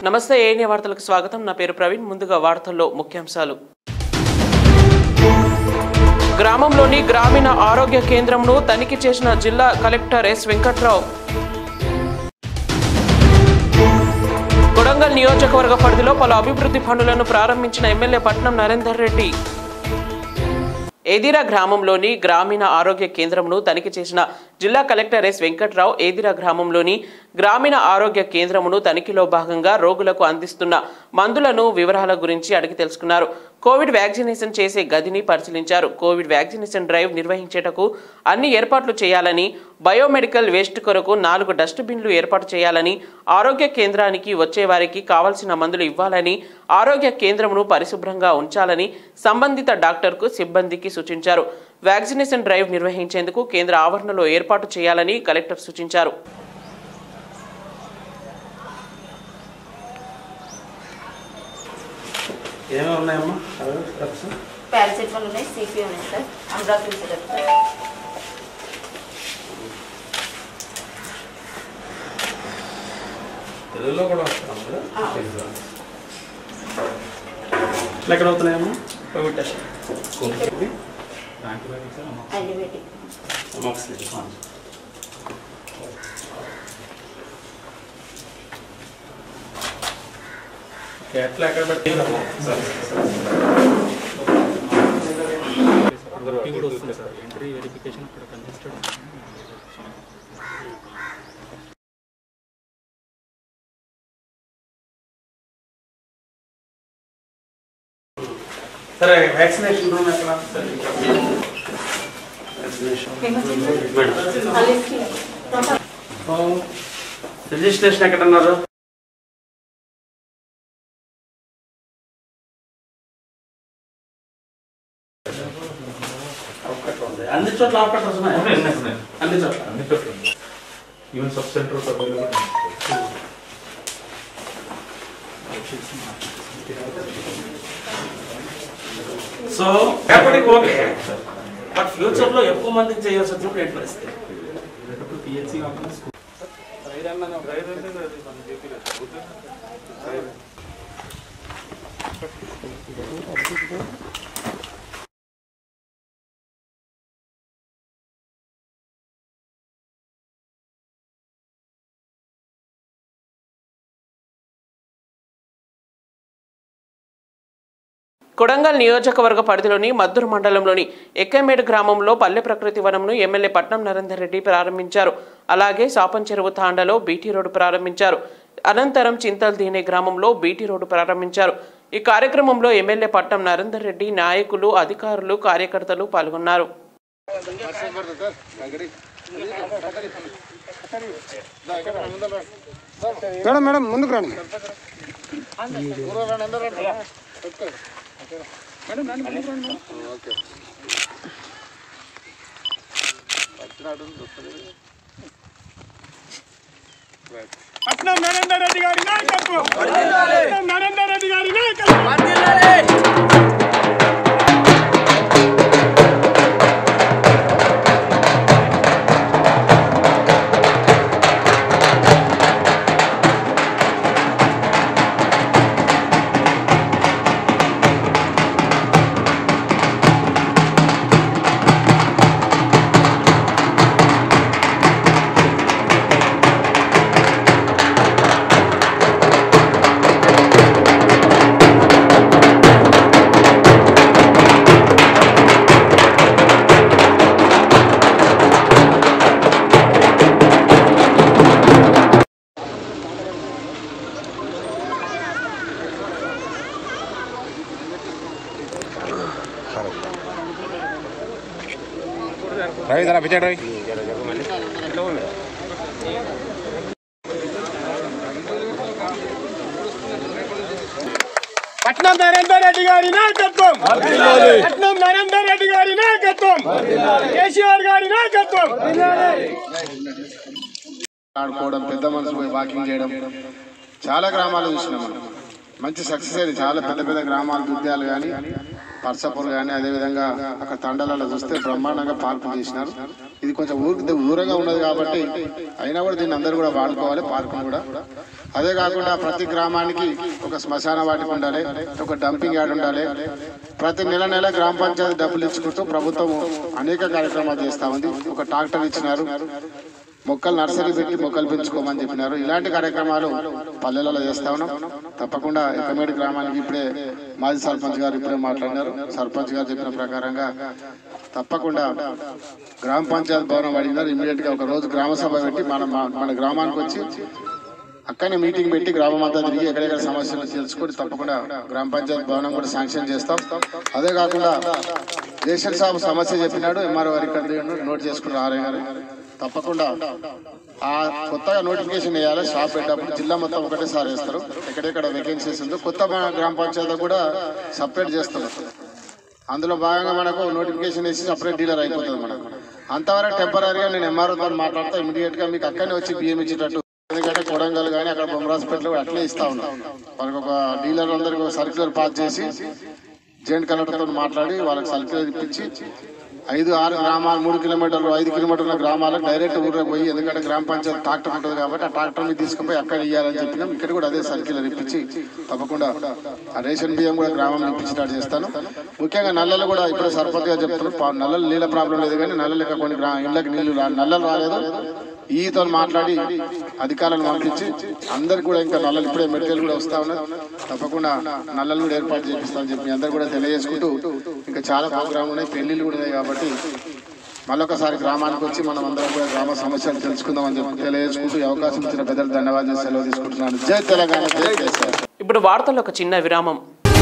నమస్తే ఏఎన్ఏ వార్తలకు స్వాగతం నా పేరు ప్రవీణ్ ముందుగా వార్తల్లో ముఖ్యాంశాలు గ్రామంలోని గ్రామీణ ఆరోగ్య కేంద్రంను తనిఖీ చేసిన జిల్లా కలెక్టర్ ఎస్ వెంకట్రావు కొడంగల్ నియోజకవర్గ పరిధిలో పలు అభివృద్ధి పనులను ప్రారంభించిన ఎమ్మెల్యే పట్నం నరేందర్ రెడ్డి ఏదిరా గ్రామంలోని గ్రామీణ ఆరోగ్య కేంద్రంను తనిఖీ చేసిన జిల్లా కలెక్టర్ ఎస్ వెంకట్రావు ఏదిరా గ్రామంలోని గ్రామీణ ఆరోగ్య కేంద్రమును తనిఖీలో భాగంగా రోగులకు అందిస్తున్న మందులను వివరాల గురించి అడిగి తెలుసుకున్నారు కోవిడ్ వ్యాక్సినేషన్ చేసే గదిని పరిశీలించారు కోవిడ్ వ్యాక్సినేషన్ డ్రైవ్ నిర్వహించేటకు అన్ని ఏర్పాట్లు చేయాలని బయోమెడికల్ వేస్ట్ కొరకు నాలుగు డస్ట్బిన్లు ఏర్పాటు చేయాలని ఆరోగ్య కేంద్రానికి వచ్చే వారికి కావలసిన మందులు ఇవ్వాలని ఆరోగ్య కేంద్రమును పరిశుభ్రంగా ఉంచాలని సంబంధిత డాక్టర్కు సిబ్బందికి సూచించారు వ్యాక్సినేషన్ డ్రైవ్ నిర్వహించేందుకు కేంద్ర ఆవరణలో ఏర్పాటు చేయాలని కలెక్టర్ సూచించారు ఏమేమి ఉన్నాయమ్మా అవి డ్రగ్స్ పారాసెటమాల్ ఉన్నాయి సిపి ఉన్నాయి సార్ అమ్రాక్సిల్ సిరప్ సార్ తెలుగులో కూడా వస్తున్నాం కదా ఇట్లా ఎక్కడ అవుతున్నాయమ్మా covid test antibiotic amoxicillin okay, ఎట్లా ఎక్కడ పెట్టి కూడా వస్తుంది సార్ ఎంట్రీ వెరిఫికేషన్ అక్కడ కంటెస్టెడ్ సరే వ్యాక్సినేషన్ రూమ్ ఎక్కడ వ్యాక్సినేషన్ రిజిస్ట్రేషన్ ఎక్కడ ఉన్నారు ఒక్కటి ఉంది. అన్ని చోట్ల ఆపరేటర్స్ ఉన్నాయి అన్ని చోట్ల అన్ని చోట్ల even sub centres available so ఎప్పటికి ఓకే బట్ ఫ్యూచర్ లో ఎక్కువ మందికి చేయాల్సి వచ్చినప్పుడు ఎట్లా ఇస్తే పిహెచ్సి కాకుండా స్కూల్ కొడంగల్ నియోజకవర్గ పరిధిలోని మద్దూరు మండలంలోని ఎక్కమేడు గ్రామంలో పల్లె ప్రకృతి వనంను ఎమ్మెల్యే పట్నం నరేందర్ రెడ్డి ప్రారంభించారు అలాగే సాపం చెరువు తాండలో బీటీ రోడ్డు ప్రారంభించారు అనంతరం చింతల్ దీనే గ్రామంలో బీటీ రోడ్డు ప్రారంభించారు ఈ కార్యక్రమంలో ఎమ్మెల్యే పట్నం నరేందర్ రెడ్డి నాయకులు అధికారులు కార్యకర్తలు పాల్గొన్నారు మేడం మేడం ముందుకు రండి పట్నం నరేందర్ రెడ్డి గారి నాయకత్వం పట్నం నరేందర్ రెడ్డి గారి నాయకత్వం రవి జరా పిచ్చాడు రవి పట్నం నరేందర్ రెడ్డి గారి నాయకత్వం పట్నం నరేందర్ రెడ్డి గారి నాయకత్వం కేసీఆర్ గారి నాయకత్వం ఆడుకోవడం పెద్ద మనసు పోయి వాకింగ్ చేయడం చాలా గ్రామాలు చూసినాం మనం మంచి సక్సెస్ అయింది చాలా పెద్ద పెద్ద గ్రామాలు దుద్యాలు కానీ పర్సపూర్ కానీ అదేవిధంగా అక్కడ తండలలో చూస్తే బ్రహ్మాండంగా పార్కులు చేసినారు ఇది కొంచెం ఊరికి దూరంగా ఉన్నది కాబట్టి అయినా కూడా దీన్ని అందరూ కూడా వాడుకోవాలి పార్కును కూడా అదే కాకుండా ప్రతి గ్రామానికి ఒక శ్మశాన వాటికి ఉండాలి ఒక డంపింగ్ యార్డ్ ఉండాలి ప్రతి నెల నెల గ్రామ పంచాయతీ డబ్బులు ఇచ్చుకుంటూ ప్రభుత్వం అనేక కార్యక్రమాలు చేస్తా ఉంది ఒక ట్రాక్టర్ ఇచ్చినారు మొక్కలు నర్సరీ పెట్టి మొక్కలు పెంచుకోమని చెప్పినారు ఇలాంటి కార్యక్రమాలు పల్లెలలో చేస్తా ఉన్నాం తప్పకుండా ఎకమేడి గ్రామానికి ఇప్పుడే మాజీ సర్పంచ్ గారు ఇప్పుడే మాట్లాడినారు సర్పంచ్ గారు చెప్పిన ప్రకారంగా తప్పకుండా గ్రామ పంచాయతీ భవనం అడిగినారు ఇమీడియట్ గా ఒక రోజు గ్రామ సభ పెట్టి మన మన గ్రామానికి వచ్చి అక్కడనే మీటింగ్ పెట్టి గ్రామం అంతా తిరిగి ఎక్కడెక్కడ సమస్యలు తెలుసుకొని తప్పకుండా గ్రామ పంచాయతీ భవనం కూడా శాంక్షన్ చేస్తాం అదే కాకుండా రేషన్ షాప్ సమస్య చెప్పినాడు ఎంఆర్ఓ గారికి నోట్ చేసుకున్నారు ఆర్ఐ గారు తప్పకుండా ఆ కొత్తగా నోటిఫికేషన్ వేయాలి షాప్ పెట్టినప్పుడు జిల్లా మొత్తం ఒకటేసారి వేస్తారు ఎక్కడెక్కడ వేకెన్సీస్ ఉందో కొత్త మన గ్రామ పంచాయతీ కూడా సపరేట్ చేస్తారు అందులో భాగంగా మనకు నోటిఫికేషన్ వేసి సపరేట్ డీలర్ అయిపోతుంది మనకు అంతవరకు టెంపరీగా నేను ఎంఆర్ఓ మాట్లాడితే ఇమీడియట్ గా మీకు అక్కడనే వచ్చి బియ్యం ఇచ్చేటట్టు ఎందుకంటే కొడంగల్ కానీ అక్కడ బొమ్మరాజ్పేటలో కూడా అట్లే ఇస్తా ఉన్నాం వాళ్ళకి ఒక డీలర్ అందరికి ఒక సర్క్యులర్ పాస్ చేసి జాయింట్ కలెక్టర్తో మాట్లాడి వాళ్ళకి సర్క్యులర్ ఇప్పించి ఐదు ఆరు గ్రామాలు మూడు కిలోమీటర్లు ఐదు కిలోమీటర్ల గ్రామాలకు డైరెక్ట్ ఊరే పోయి ఎందుకంటే గ్రామ పంచాయతీ ట్రాక్టర్ ఉంటుంది కాబట్టి ఆ ట్రాక్టర్ మీద తీసుకుపోయి అక్కడ ఇవ్వాలని చెప్పినాం ఇక్కడ కూడా అదే సర్క్యులర్ ఇప్పించి తప్పకుండా ఆ రేషన్ బియ్యం కూడా గ్రామంలో ఇప్పించి స్టార్ట్ చేస్తాను ముఖ్యంగా నల్లలు కూడా ఇప్పుడు సర్పంచ్ గా చెప్తున్నారు పా- నల్లలు నీళ్ళ ప్రాబ్లం లేదు కానీ నల్లలు ఇంకా కొన్ని గ్రా- ఇళ్ళకి నీళ్లు రా- నల్లలు రాలేదు ఈతో మాట్లాడి అధికారులను పంపించి అందరికి కూడా ఇంకా నల్లలు ఇప్పుడే మెడికల్ కూడా వస్తా ఉన్నాయి తప్పకుండా నల్లలు కూడా ఏర్పాటు చేపిస్తామని చెప్పి అందరు కూడా తెలియజేసుకుంటూ ఇంకా చాలా ప్రోగ్రామ్ ఉన్నాయి పెళ్లిళ్ళు కూడా ఉన్నాయి కాబట్టి మళ్ళొకసారి గ్రామానికి వచ్చి మనం అందరం కూడా గ్రామ సమస్యలు తెలుసుకుందామని చెప్పి తెలియజేసుకుంటూ ఈ అవకాశం ఇచ్చిన పెద్దలు ధన్యవాదాలు సెలవు తీసుకుంటున్నాను జై తెలంగాణ జై కేసీఆర్ ఇప్పుడు వార్తల్లో ఒక చిన్న విరామం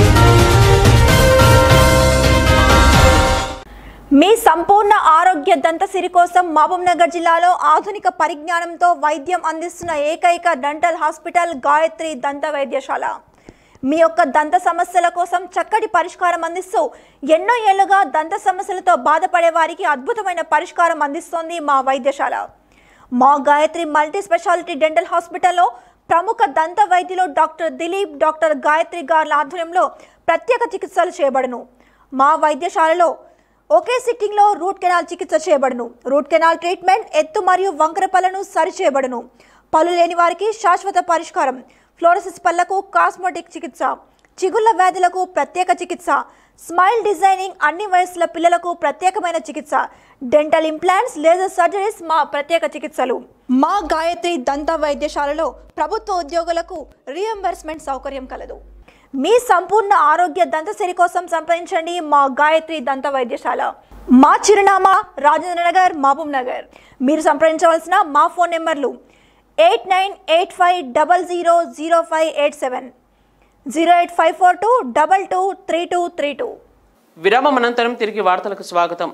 మీ సంపూర్ణ ఆరోగ్య దంతసిరి కోసం మహబూబ్నగర్ జిల్లాలో ఆధునిక పరిజ్ఞానంతో వైద్యం అందిస్తున్న ఏకైక డంటల్ హాస్పిటల్ గాయత్రి దంత వైద్యశాల మీ యొక్క దంత సమస్యల కోసం చక్కటి పరిష్కారం అందిస్తూ ఎన్నో ఏళ్లుగా దంత సమస్యలతో బాధపడే వారికి అద్భుతమైన పరిష్కారం అందిస్తోంది మా వైద్యశాల మా గాయత్రి మల్టీ స్పెషాలిటీ డెంటల్ హాస్పిటల్లో ప్రముఖ దంత వైద్యులు డాక్టర్ దిలీప్ డాక్టర్ గాయత్రి గార్ల ఆధ్వర్యంలో ప్రత్యేక చికిత్సలు చేయబడును మా వైద్యశాలలో ఒకే సిట్టింగ్లో రూట్ కెనాల్ చికిత్స చేయబడును రూట్ కెనాల్ ట్రీట్మెంట్ ఎత్తు మరియు వంకర పళ్ళను సరిచేయబడును పళ్ళు లేని వారికి శాశ్వత పరిష్కారం ఫ్లోరసిస్ పళ్లకు కాస్మెటిక్ చికిత్స చిగుళ్ళ వ్యాధులకు ప్రత్యేక చికిత్స స్మైల్ డిజైనింగ్ అన్ని వయసుల పిల్లలకు ప్రత్యేకమైన చికిత్స డెంటల్ ఇంప్లాంట్స్ లేజర్ సర్జరీస్ మా ప్రత్యేక చికిత్సలు మా గాయత్రి దంత వైద్యశాలలో ప్రభుత్వ ఉద్యోగులకు రియంబర్స్మెంట్ సౌకర్యం కలదు మీ సంపూర్ణ ఆరోగ్య దంతసిరి కోసం సంప్రదించండి మా గాయత్రి దంత వైద్యశాల మా చిరునామా రాజేంద్ర నగర్ మహబూబ్ నగర్ మీరు సంప్రదించవలసిన మా ఫోన్ నెంబర్లు eight nine eight five double zero zero five eight seven zero eight five four two double two three two three two విరామం అనంతరం తిరిగి వార్తలకు స్వాగతం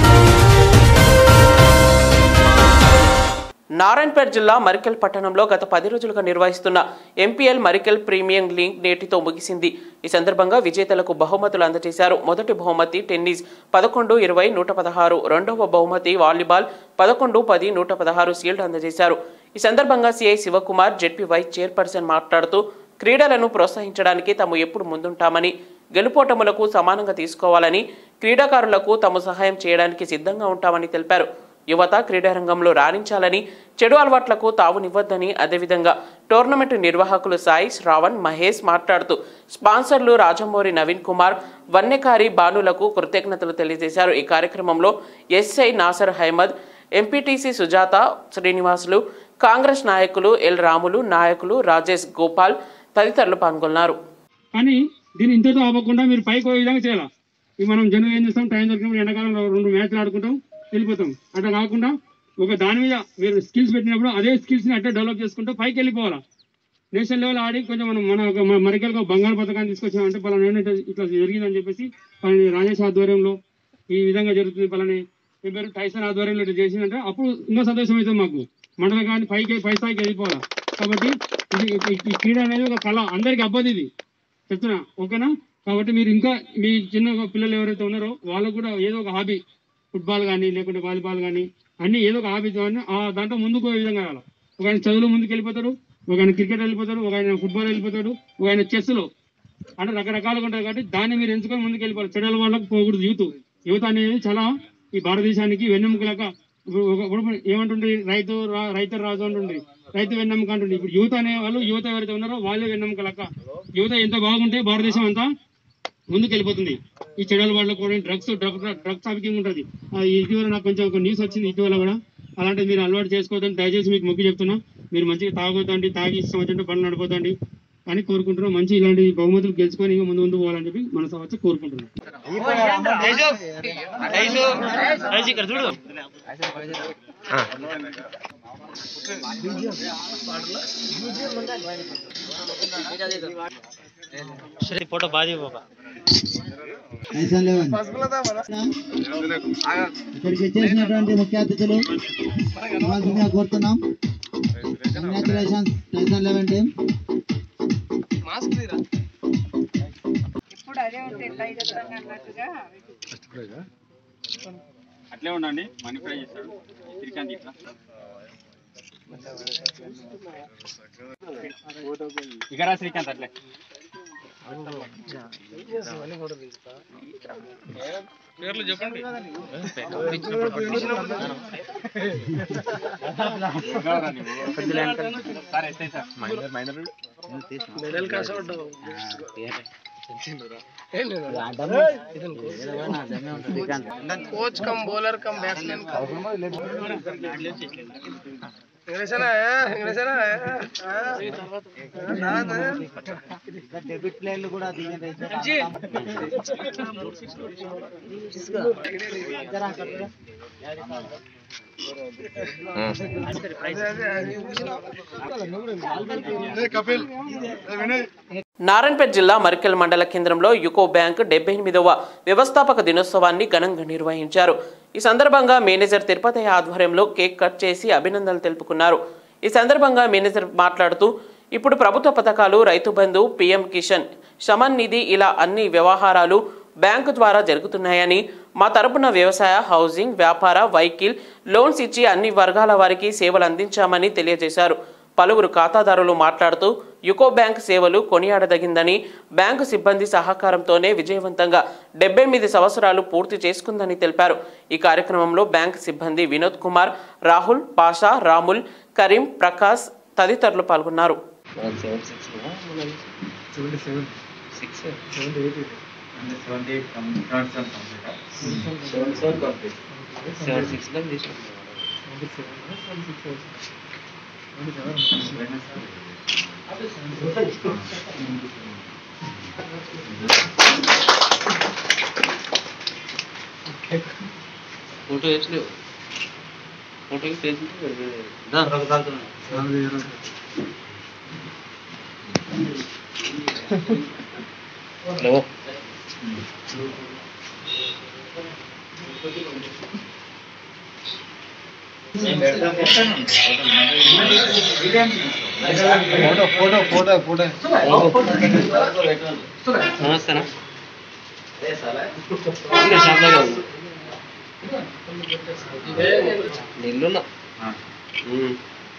నారాయణపేట జిల్లా మరికెల్ పట్టణంలో గత పది రోజులుగా నిర్వహిస్తున్న ఎంపీఎల్ మరికెల్ ప్రీమియం లీగ్ నేటితో ముగిసింది ఈ సందర్భంగా విజేతలకు బహుమతులు అందజేశారు మొదటి బహుమతి టెన్నిస్ పదకొండు ఇరవై నూట పదహారు రెండవ బహుమతి వాలీబాల్ పదకొండు పది నూట పదహారు సీల్డ్ అందజేశారు ఈ సందర్భంగా CI Shivakumar ZP vice chairperson మాట్లాడుతూ క్రీడలను ప్రోత్సహించడానికి తాము ఎప్పుడు ముందుంటామని గెలుపోటములకు సమానంగా తీసుకోవాలని క్రీడాకారులకు తాము సహాయం చేయడానికి సిద్ధంగా ఉంటామని తెలిపారు యువత క్రీడారంగంలో రాణించాలని చెడు అలవాట్లకు తావునివ్వద్దని అదేవిధంగా టోర్నమెంట్ నిర్వాహకులు సాయి శ్రావణ్ మహేష్ మాట్లాడుతూ స్పాన్సర్లు రాజమౌరి నవీన్ కుమార్ వన్యకారి బానులకు కృతజ్ఞతలు తెలియజేశారు ఈ కార్యక్రమంలో ఎస్ఐ నాసర్ అహ్మద్ ఎంపీటీసీ సుజాత శ్రీనివాసులు కాంగ్రెస్ నాయకులు ఎల్ రాములు నాయకులు రాజేష్ గోపాల్ తదితరులు పాల్గొన్నారు కానీ దీన్ని ఇంతతో ఆపకుండా మీరు పైకి పోయే విధంగా చేయాలి ఇవి మనం జనం ఏం చేస్తాం టైం దొరికినప్పుడు ఎండాకాలంలో రెండు మ్యాచ్లు ఆడుకుంటాం వెళ్ళిపోతాం అట్లా కాకుండా ఒక దాని మీద మీరు స్కిల్స్ పెట్టినప్పుడు అదే స్కిల్స్ని అట్లా డెవలప్ చేసుకుంటూ పైకి వెళ్ళిపోవాలా నేషనల్ లెవెల్ ఆడి కొంచెం మనం మన ఒక మన మరికలకు బంగారు పథకాన్ని తీసుకొచ్చామంటే పలానా ఏంటంటే ఇట్లా జరిగిందని చెప్పేసి పలాని రాజేష్ ఆధ్వర్యంలో ఈ విధంగా జరుగుతుంది పలాని ఈ పేరు టైసన్ ఆధ్వర్యంలో ఇట్లా చేసిందంటే అప్పుడు ఇంకా సంతోషం అవుతుంది మాకు మండలం కానీ పైకి పై స్థాయికి వెళ్ళిపోవాలా కాబట్టి ఇది ఈ- ఈ క్రీడ అనేది ఒక కళ అందరికి అబ్బది ఇది చెప్తున్నా ఓకేనా కాబట్టి మీరు ఇంకా మీ చిన్న పిల్లలు ఎవరైతే ఉన్నారో వాళ్ళకు కూడా ఏదో ఒక హాబీ ఫుట్బాల్ కానీ లేకుంటే వాలీబాల్ కానీ అన్ని ఏదో ఒక హాబీ కానీ ఆ దాంట్లో ముందుకు పోయే విధంగా కావాలి ఒక ఆయన చదువులో ముందుకు వెళ్ళిపోతాడు ఒక ఆయన క్రికెట్ వెళ్ళిపోతాడు ఒక ఆయన ఫుట్బాల్ వెళ్ళిపోతాడు ఒక ఆయన చెస్లో అంటే రకరకాలుగా ఉంటాయి కాబట్టి దాన్ని మీరు ఎంచుకొని ముందుకు వెళ్ళిపోవాలి చెడల వాళ్ళకు పోకూడదు యూత్ యువత అనేది చాలా ఈ భారతదేశానికి వెన్నెముకలాగా ఇప్పుడు ఒక- ఇప్పుడు ఏమంటుండే రైతు రా- రైతు రాజు అంటుండే రైతు వెన్నెముక అంటుండే ఇప్పుడు యువత అనే వాళ్ళు యువత ఎవరైతే ఉన్నారో వాళ్ళే వెన్నెముక లెక్క యువత ఎంత బాగుంటే భారతదేశం అంతా ముందుకు వెళ్ళిపోతుంది ఈ చెడల వాళ్ళ కూడా డ్రగ్స్ డ్రగ్ డ్రగ్స్ ట్రాఫికింగ్ ఉంటుంది ఆ, ఇటీవల నాకు కొంచెం ఒక న్యూస్ వచ్చింది ఇటీవల కూడా అలాంటివి మీరు అలవాటు చేసుకోవద్దని దయచేసి మీకు మొక్కి చెప్తున్నా మీరు మంచిగా తాగొద్దండి తాగి ఇష్టం వచ్చినట్టు పనులు నడిపోతండి అని కోరుకుంటున్నాం మంచి ఇలాంటి బహుమతులు గెలుచుకొని ఇంకా ముందు ముందు పోవాలని చెప్పి మన వచ్చి కోరుకుంటున్నాం ఐసన్ లెవెన్ ఇక్కడికి వచ్చేసినటువంటి ముఖ్య అతిథులు ఇవ్వాల్సిందిగా కోరుతున్నాం కంగ్రాచులేషన్స్ టైసన్ లెవెన్ టీమ్ అట్లే ఉండండి మనీ ఫ్రై చేస్తాడు శ్రీకాంత్ ఇట్లా ఇకరా శ్రీకాంత్ అట్లే పేర్లు చెప్పండి sir SI sir minor minor coach cum bowler cum batsmen debit ప్లేయర్లు కూడా తీయండి నారాయణపేట జిల్లా మరికెల్ మండల కేంద్రంలో యుకో బ్యాంక్ డెబ్బై ఎనిమిదవ వ్యవస్థాపక దినోత్సవాన్ని ఘనంగా నిర్వహించారు ఈ సందర్భంగా మేనేజర్ తిరుపతి ఆధ్వర్యంలో కేక్ కట్ చేసి అభినందనలు తెలుపుకున్నారు ఈ సందర్భంగా మేనేజర్ మాట్లాడుతూ ఇప్పుడు ప్రభుత్వ పథకాలు రైతు బంధు పీఎం కిషన్ శమన్ నిధి ఇలా అన్ని వ్యవహారాలు బ్యాంకు ద్వారా జరుగుతున్నాయని మా తరపున వ్యవసాయ హౌసింగ్ వ్యాపార వైకిల్ లోన్స్ ఇచ్చి అన్ని వర్గాల వారికి సేవలు అందించామని తెలియజేశారు పలువురు ఖాతాదారులు మాట్లాడుతూ యుకో బ్యాంక్ సేవలు కొనియాడదగిందని బ్యాంకు సిబ్బంది సహకారంతోనే విజయవంతంగా డెబ్బై ఎనిమిది సంవత్సరాలు పూర్తి చేసుకుందని తెలిపారు ఈ కార్యక్రమంలో బ్యాంక్ సిబ్బంది వినోద్ కుమార్ రాహుల్ పాషా రాముల్ కరీం ప్రకాష్ తదితరులు పాల్గొన్నారు ఫోటో వేసలేవు ఫోటోకి page hello photo photo photo photo నమస్తేనా ఇంకా షాప్లో ఉన్నా నెల్లున్నా ఉమ్.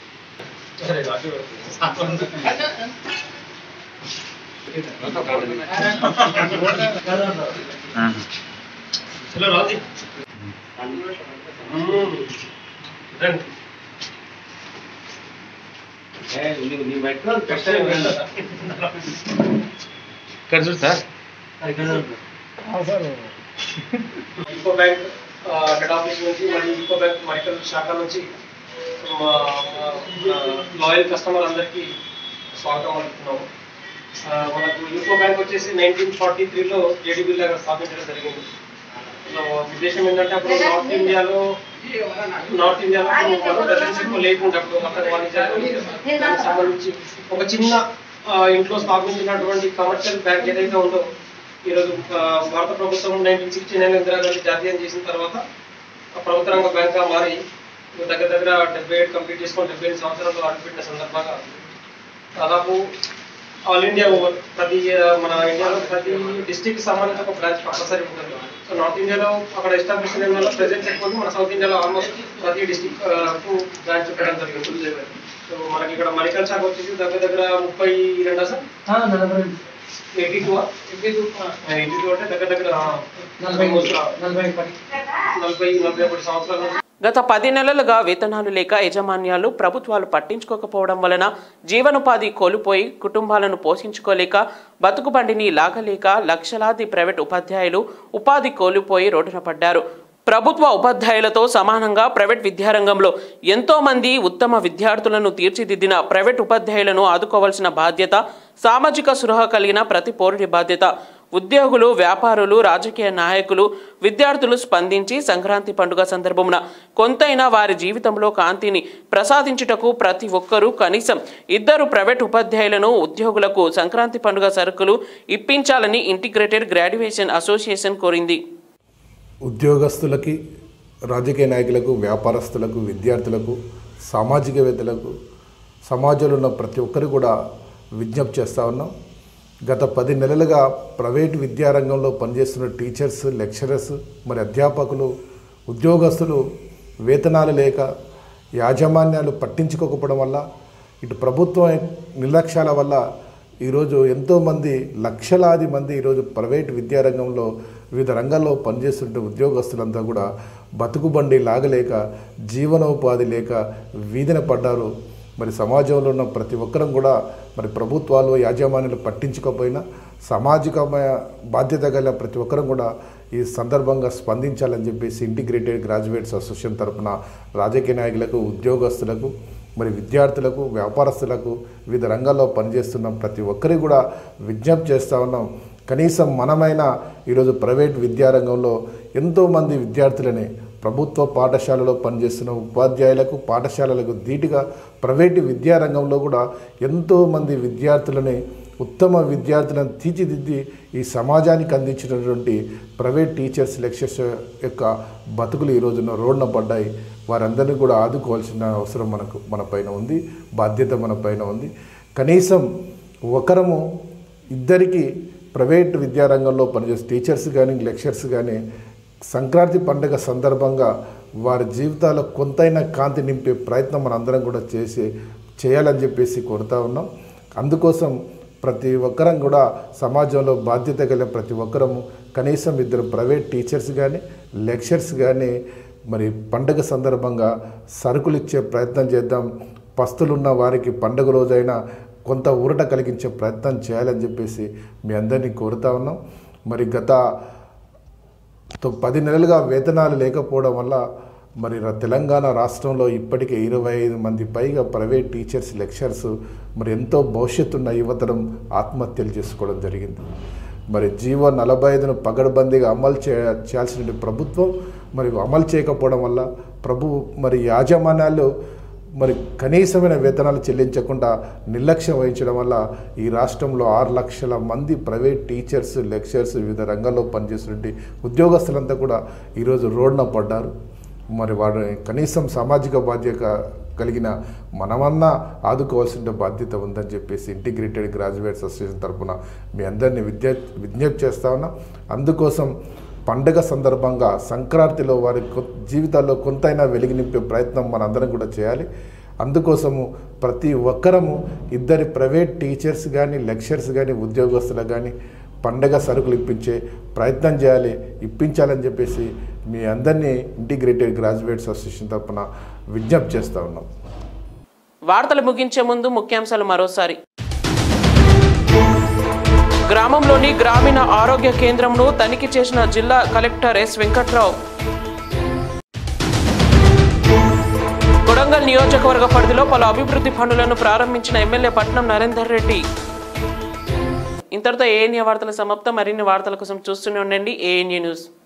ఇక్కడ చూడు సార్ యూకో బ్యాంక్ ఆ, హెడ్ ఆఫీస్ నుంచి మరియు యూకో బ్యాంక్ మరికల్ శాఖ నుంచి మా మా లాయల్ కస్టమర్ అందరికీ స్వాగతం పలుకుతున్నాము ఆ, మనకు యూకో బ్యాంక్ వచ్చేసి నైన్టీన్ ఫార్టీ త్రీలో జేడీ లాగా స్థాపించడం జరిగింది సో ఉద్దేశం ఏంటంటే అప్పుడు నార్త్ ఇండియాలో నార్త్ ఇండియాలో మనం ప్రజెన్స్ ఎక్కువ లేకుండా అప్పుడు అక్కడ వాణిజ్యానికి దానికి సంబంధించి ఒక చిన్న ఆ, ఇంట్లో స్థాపించినటువంటి కమర్షియల్ బ్యాంక్ ఏదైతే ఉందో ఈరోజు ఆ, భారత ప్రభుత్వం నైన్టీన్ సిక్స్టీ నైన్ ఇందిరాగాంధీ జాతీయం చేసిన తర్వాత ఆ ప్రభుత్వ రంగ బ్యాంక్గా మారి దగ్గర దగ్గర డెబ్బై ఏడు కంప్లీట్ చేసుకొని డెబ్బై ఐదు సంవత్సరాలు అడుగుపెట్టిన సందర్భంగా దాదాపు ఆల్ ఇండియా ఓవర్ ప్రతి ఆ, మన ఇండియాలో ప్రతి డిస్టిక్ సంబంధించి ఒక బ్రాంచ్ కంపల్సరీ ఉంటుంది సో నార్త్ ఇండియాలో అక్కడ ఎస్టాబ్లిష్ అయిన వల్ల ప్రెజెన్స్ ఎక్కువ ఉంది. మన సౌత్ ఇండియాలో ఆల్మోస్ట్ ప్రతి డిస్టిక్ కు బ్రాంచ్ పెట్టడం జరిగింది సో మనకి ఇక్కడ మరికల్ శాఖ వచ్చేసి దగ్గర దగ్గర ముప్పై రెండా సార్ eighty two eighty two eighty two అంటే దగ్గర దగ్గర నలభై నలభై నలభై నలభై ఒకటి సంవత్సరాల నుంచి గత పది నెలలుగా వేతనాలు లేక యజమాన్యాలు ప్రభుత్వాలు పట్టించుకోకపోవడం వలన జీవనోపాధి కోల్పోయి కుటుంబాలను పోషించుకోలేక బతుకుబండిని లాగలేక లక్షలాది ప్రైవేట్ ఉపాధ్యాయులు ఉపాధి కోల్పోయి రోడ్డున పడ్డారు ప్రభుత్వ ఉపాధ్యాయులతో సమానంగా ప్రైవేట్ విద్యారంగంలో ఎంతో మంది ఉత్తమ విద్యార్థులను తీర్చిదిద్దిన ప్రైవేట్ ఉపాధ్యాయులను ఆదుకోవాల్సిన బాధ్యత సామాజిక సృహ కలిగిన ప్రతి పౌరుడి బాధ్యత ఉద్యోగులు వ్యాపారులు రాజకీయ నాయకులు విద్యార్థులు స్పందించి సంక్రాంతి పండుగ సందర్భమున కొంతైనా వారి జీవితంలో కాంతిని ప్రసాదించుటకు ప్రతి ఒక్కరూ కనీసం ఇద్దరు ప్రైవేట్ ఉపాధ్యాయులను ఉద్యోగులకు సంక్రాంతి పండుగ సరుకులు ఇప్పించాలని ఇంటిగ్రేటెడ్ గ్రాడ్యుయేషన్ అసోసియేషన్ కోరింది ఉద్యోగస్తులకి రాజకీయ నాయకులకు వ్యాపారస్తులకు విద్యార్థులకు సామాజికవేత్తలకు సమాజంలో ఉన్న ప్రతి ఒక్కరు కూడా విజ్ఞప్తి చేస్తూ ఉన్నాం గత పది నెలలుగా ప్రైవేట్ విద్యారంగంలో పనిచేస్తున్న టీచర్స్ లెక్చరర్స్ మరి అధ్యాపకులు ఉద్యోగస్తులు వేతనాలు లేక యాజమాన్యాలు పట్టించుకోకపోవడం వల్ల ఇటు ప్రభుత్వం నిర్లక్ష్యాల వల్ల ఈరోజు ఎంతోమంది లక్షలాది మంది ఈరోజు ప్రైవేట్ విద్యారంగంలో వివిధ రంగాల్లో పనిచేస్తుంటే ఉద్యోగస్తులంతా కూడా బతుకుబండి లాగలేక జీవనోపాధి లేక వీధిన పడ్డారు మరి సమాజంలో ఉన్న ప్రతి ఒక్కరం కూడా మరి ప్రభుత్వాలు యాజమాన్యాలు పట్టించుకోకపోయినా సామాజికమైన బాధ్యత గల ప్రతి ఒక్కరం కూడా ఈ సందర్భంగా స్పందించాలని చెప్పేసి ఇంటిగ్రేటెడ్ గ్రాడ్యుయేట్స్ అసోసియేషన్ తరపున రాజకీయ నాయకులకు ఉద్యోగస్తులకు మరి విద్యార్థులకు వ్యాపారస్తులకు వివిధ రంగాల్లో పనిచేస్తున్న ప్రతి ఒక్కరికి కూడా విజ్ఞప్తి చేస్తూ ఉన్నాం కనీసం మనమైనా ఈరోజు ప్రైవేట్ విద్యారంగంలో ఎంతోమంది విద్యార్థులని ప్రభుత్వ పాఠశాలలో పనిచేస్తున్న ఉపాధ్యాయులకు పాఠశాలలకు ధీటుగా ప్రైవేటు విద్యారంగంలో కూడా ఎంతోమంది విద్యార్థులని ఉత్తమ విద్యార్థులను తీర్చిదిద్ది ఈ సమాజానికి అందించినటువంటి ప్రైవేట్ టీచర్స్ లెక్చర్స్ యొక్క బతుకులు ఈ రోజున రోడ్న పడ్డాయి వారందరినీ కూడా ఆదుకోవాల్సిన అవసరం మనకు మన పైన ఉంది బాధ్యత మన పైన ఉంది కనీసం ఒకరము ఇద్దరికి ప్రైవేట్ విద్యారంగంలో పనిచేసే టీచర్స్ కానీ లెక్చర్స్ కానీ సంక్రాంతి పండుగ సందర్భంగా వారి జీవితాల్లో కొంతైనా కాంతి నింపే ప్రయత్నం మనందరం కూడా చేసి చేయాలని చెప్పేసి కోరుతా ఉన్నాం అందుకోసం ప్రతి ఒక్కరం కూడా సమాజంలో బాధ్యత కలిగిన ప్రతి ఒక్కరము కనీసం ఇద్దరు ప్రైవేట్ టీచర్స్ కానీ లెక్చర్స్ కానీ మరి పండుగ సందర్భంగా సరుకులు ఇచ్చే ప్రయత్నం చేద్దాం పస్తులున్న వారికి పండుగ రోజైనా కొంత ఊరట కలిగించే ప్రయత్నం చేయాలని చెప్పేసి మీ అందరినీ కోరుతా ఉన్నాం మరి గత తో- పది నెలలుగా వేతనాలు లేకపోవడం వల్ల మరి ర- తెలంగాణ రాష్ట్రంలో ఇప్పటికే ఇరవై ఐదు మంది పైగా ప్రైవేట్ టీచర్స్ లెక్చర్స్ మరి ఎంతో భవిష్యత్తున్న యువతరం ఆత్మహత్యలు చేసుకోవడం జరిగింది మరి జీవో నలభై ఐదును పగడబందీగా అమలు చే చేయాల్సిన ప్రభుత్వం మరి అమలు చేయకపోవడం వల్ల ప్రభు మరి యాజమాన్యాలు మరి కనీసమైన వేతనాలు చెల్లించకుండా నిర్లక్ష్యం వహించడం వల్ల ఈ రాష్ట్రంలో ఆరు లక్షల మంది ప్రైవేట్ టీచర్స్ లెక్చర్స్ వివిధ రంగాల్లో పనిచేస్తున్నటువంటి ఉద్యోగస్తులంతా కూడా ఈరోజు రోడ్న పడ్డారు మరి వాడు కనీసం సామాజిక బాధ్యత కలిగిన మనమన్నా ఆదుకోవాల్సిన బాధ్యత ఉందని చెప్పేసి ఇంటిగ్రేటెడ్ గ్రాడ్యుయేట్స్ అసోసియేషన్ తరఫున మీ అందరినీ విద్య విజ్ఞప్తి చేస్తా ఉన్నా అందుకోసం పండగ సందర్భంగా సంక్రాంతిలో వారి కొ- జీవితాల్లో కొంతైనా వెలుగు నింపే ప్రయత్నం మనందరం కూడా చేయాలి అందుకోసము ప్రతి ఒక్కరము ఇద్దరి ప్రైవేట్ టీచర్స్ కానీ లెక్చర్స్ కానీ ఉద్యోగస్తులకు కానీ పండగ సరుకులు ఇప్పించే ప్రయత్నం చేయాలి ఇప్పించాలని చెప్పేసి మీ అందరినీ ఇంటిగ్రేటెడ్ గ్రాడ్యుయేట్స్ అసోసియేషన్ తరఫున విజ్ఞప్తి చేస్తూ ఉన్నాం వార్తలు ముగించే ముందు ముఖ్యాంశాలు మరోసారి గ్రామంలోని గ్రామీణ ఆరోగ్య కేంద్రంను తనిఖీ చేసిన జిల్లా కలెక్టర్ ఎస్ వెంకట్రావు కొడంగల్ నియోజకవర్గ పరిధిలో పలు అభివృద్ధి పనులను ప్రారంభించిన ఎమ్మెల్యే పట్నం నరేందర్ రెడ్డి ఇంతటితో ఏఎన్ఏ వార్తల సమాప్తం మరిన్ని వార్తల కోసం చూస్తూనే ఉండండి ఏఎన్ఏ న్యూస్